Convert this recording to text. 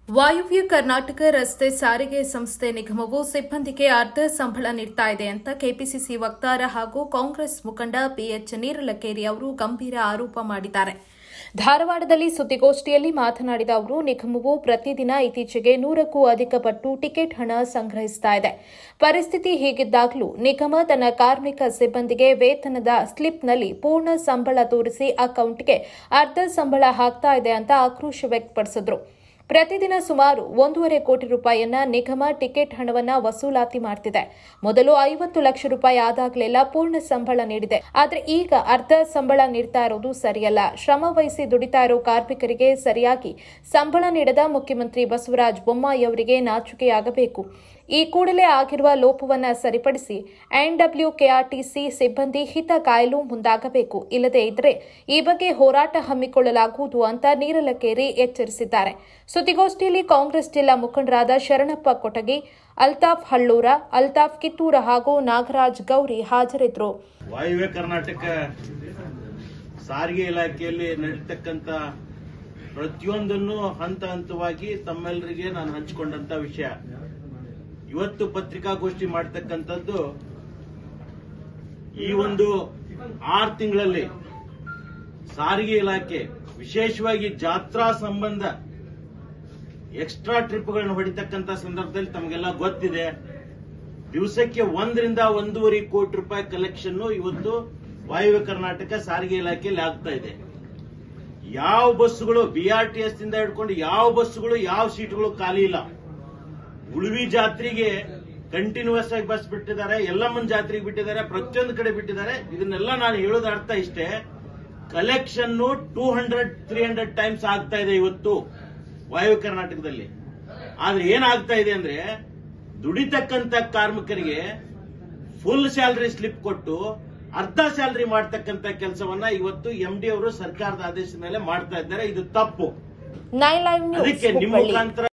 ವಾಯುವ್ಯ ಕರ್ನಾಟಕ ರಸ್ತೆ ಸಾರಿಗೆ ಸಂಸ್ಥೆ ನಿಗಮವು ಸಿಬ್ಬಂದಿಗೆ ಅರ್ಧ ಸಂಬಳ ನೀಡ್ತಾ ಇದೆ ಅಂತ ಕೆಪಿಸಿಸಿ ವಕ್ತಾರ ಹಾಗೂ ಕಾಂಗ್ರೆಸ್ ಮುಖಂಡ ಪಿಎಚ್ ನೀರಲಕೇರಿ ಅವರು ಗಂಭೀರ ಆರೋಪ ಮಾಡಿದ್ದಾರೆ ಧಾರವಾಡದಲ್ಲಿ ಸುದ್ದಿಗೋಷ್ಠಿಯಲ್ಲಿ ಮಾತನಾಡಿದ ಅವರು ನಿಗಮವು ಪ್ರತಿದಿನ ಇತ್ತೀಚೆಗೆ ನೂರಕ್ಕೂ ಅಧಿಕ ಪಟ್ಟು ಟಿಕೆಟ್ ಹಣ ಸಂಗ್ರಹಿಸ್ತಾ ಇದೆ ಪರಿಸ್ಥಿತಿ ಹೀಗಿದ್ದಾಗಲೂ ನಿಗಮ ತನ್ನ ಕಾರ್ಮಿಕ ಸಿಬ್ಬಂದಿಗೆ ವೇತನದ ಸ್ಲಿಪ್ನಲ್ಲಿ ಪೂರ್ಣ ಸಂಬಳ ತೋರಿಸಿ ಅಕೌಂಟ್ಗೆ ಅರ್ಧ ಸಂಬಳ ಹಾಕ್ತಾ ಇದೆ ಅಂತ ಆಕ್ರೋಶ ವ್ಯಕ್ತಪಡಿಸಿದ್ರು ಪ್ರತಿದಿನ ಸುಮಾರು ಒಂದೂವರೆ ಕೋಟಿ ರೂಪಾಯಿಯನ್ನ ನಿಗಮ ಟಿಕೆಟ್ ಹಣವನ್ನ ವಸೂಲಾತಿ ಮಾಡ್ತಿದೆ ಮೊದಲು ಐವತ್ತು ಲಕ್ಷ ರೂಪಾಯಿ ಆದಾಗಲೆಲ್ಲ ಪೂರ್ಣ ಸಂಬಳ ನೀಡಿದೆ ಆದ್ರೆ ಈಗ ಅರ್ಧ ಸಂಬಳ ನೀಡ್ತಾ ಇರೋದು ಸರಿಯಲ್ಲ ಶ್ರಮ ವಹಿಸಿ ದುಡಿತಾ ಇರೋ ಕಾರ್ಮಿಕರಿಗೆ ಸರಿಯಾಗಿ ಸಂಬಳ ನೀಡದ ಮುಖ್ಯಮಂತ್ರಿ ಬಸವರಾಜ ಬೊಮ್ಮಾಯಿ ಅವರಿಗೆ ನಾಚಿಕೆಯಾಗಬೇಕು ಈ ಕೂಡಲೇ ಆಗಿರುವ ಲೋಪವನ್ನ ಸರಿಪಡಿಸಿ ಎನ್ಡಬ್ಲ್ಯೂ ಕೆಆರ್ಟಿಸಿ ಸಿಬ್ಬಂದಿ ಹಿತ ಕಾಯಲು ಮುಂದಾಗಬೇಕು ಇಲ್ಲದೇ ಇದ್ರೆ ಈ ಬಗ್ಗೆ ಹೋರಾಟ ಹಮ್ಮಿಕೊಳ್ಳಲಾಗುವುದು ಅಂತ ನೀರಲಕೇರಿ ಎಚ್ಚರಿಸಿದ್ದಾರೆ ಸುದ್ದಿಗೋಷ್ಠಿಯಲ್ಲಿ ಕಾಂಗ್ರೆಸ್ ಜಿಲ್ಲಾ ಮುಖಂಡರಾದ ಶರಣಪ್ಪ ಕೊಟಗಿ ಅಲ್ತಾಫ್ ಹಳ್ಳೂರ ಅಲ್ತಾಫ್ ಕಿತ್ತೂರ ಹಾಗೂ ನಾಗರಾಜ್ ಗೌರಿ ಹಾಜರಿದ್ದರು ವಾಯುವ್ಯ ಕರ್ನಾಟಕ ಸಾರಿಗೆ ಇಲಾಖೆಯಲ್ಲಿ ನಡೀತಕ್ಕಂತ ಪ್ರತಿಯೊಂದನ್ನು ಹಂತ ಹಂತವಾಗಿ ತಮ್ಮೆಲ್ಲರಿಗೆ ನಾನು ಹಂಚಿಕೊಂಡಂತ ವಿಷಯ ಇವತ್ತು ಪತ್ರಿಕಾಗೋಷ್ಠಿ ಮಾಡ್ತಕ್ಕಂಥದ್ದು ಈ ಒಂದು ಆರು ತಿಂಗಳಲ್ಲಿ ಸಾರಿಗೆ ಇಲಾಖೆ ವಿಶೇಷವಾಗಿ ಜಾತ್ರಾ ಸಂಬಂಧ ಎಕ್ಸ್ಟ್ರಾ ಟ್ರಿಪ್ಗಳನ್ನು ಹೊಡಿತಕ್ಕಂತ ಸಂದರ್ಭದಲ್ಲಿ ತಮಗೆಲ್ಲ ಗೊತ್ತಿದೆ ದಿವಸಕ್ಕೆ ಒಂದರಿಂದ ಒಂದೂವರೆ ಕೋಟಿ ರೂಪಾಯಿ ಕಲೆಕ್ಷನ್ ಇವತ್ತು ವಾಯುವ್ಯ ಕರ್ನಾಟಕ ಸಾರಿಗೆ ಇಲಾಖೆಯಲ್ಲಿ ಆಗ್ತಾ ಇದೆ ಯಾವ ಬಸ್ಸುಗಳು ಬಿಆರ್ಟಿಎಸ್ ಇಂದ ಹಿಡ್ಕೊಂಡು ಯಾವ ಬಸ್ಸುಗಳು ಯಾವ ಸೀಟ್ಗಳು ಖಾಲಿ ಇಲ್ಲ ಉಳುವಿ ಜಾತ್ರೆಗೆ ಕಂಟಿನ್ಯೂಸ್ ಆಗಿ ಬಸ್ ಬಿಟ್ಟಿದ್ದಾರೆ ಎಲ್ಲಮ್ಮನ ಜಾತ್ರೆಗೆ ಬಿಟ್ಟಿದ್ದಾರೆ ಪ್ರತಿಯೊಂದು ಕಡೆ ಬಿಟ್ಟಿದ್ದಾರೆ ಇದನ್ನೆಲ್ಲ ನಾನು ಹೇಳೋದ ಅರ್ಥ ಇಷ್ಟೇ collection two hundred three hundred times ಆಗ್ತಾ ಇದೆ ಇವತ್ತು ವಾಯುವ್ಯ ಕರ್ನಾಟಕದಲ್ಲಿ ಆದ್ರೆ ಏನಾಗ್ತಾ ಇದೆ ಅಂದ್ರೆ ದುಡಿತಕ್ಕಂತ ಕಾರ್ಮಿಕರಿಗೆ ಫುಲ್ ಸ್ಯಾಲರಿ ಸ್ಲಿಪ್ ಕೊಟ್ಟು ಅರ್ಧ ಸ್ಯಾಲರಿ ಮಾಡ್ತಕ್ಕಂತ ಕೆಲಸವನ್ನ ಇವತ್ತು ಎಂ ಡಿ ಅವರು ಸರ್ಕಾರದ ಆದೇಶದ ಮೇಲೆ ಮಾಡ್ತಾ ಇದ್ದಾರೆ ಇದು ತಪ್ಪು ನೈನ್ ಲೈವ್ ನ್ಯೂಸ್ ಅದಕ್ಕೆ ನಿಮ್ಮ ಹುಬ್ಬಳ್ಳಿ ಮುಖಾಂತರ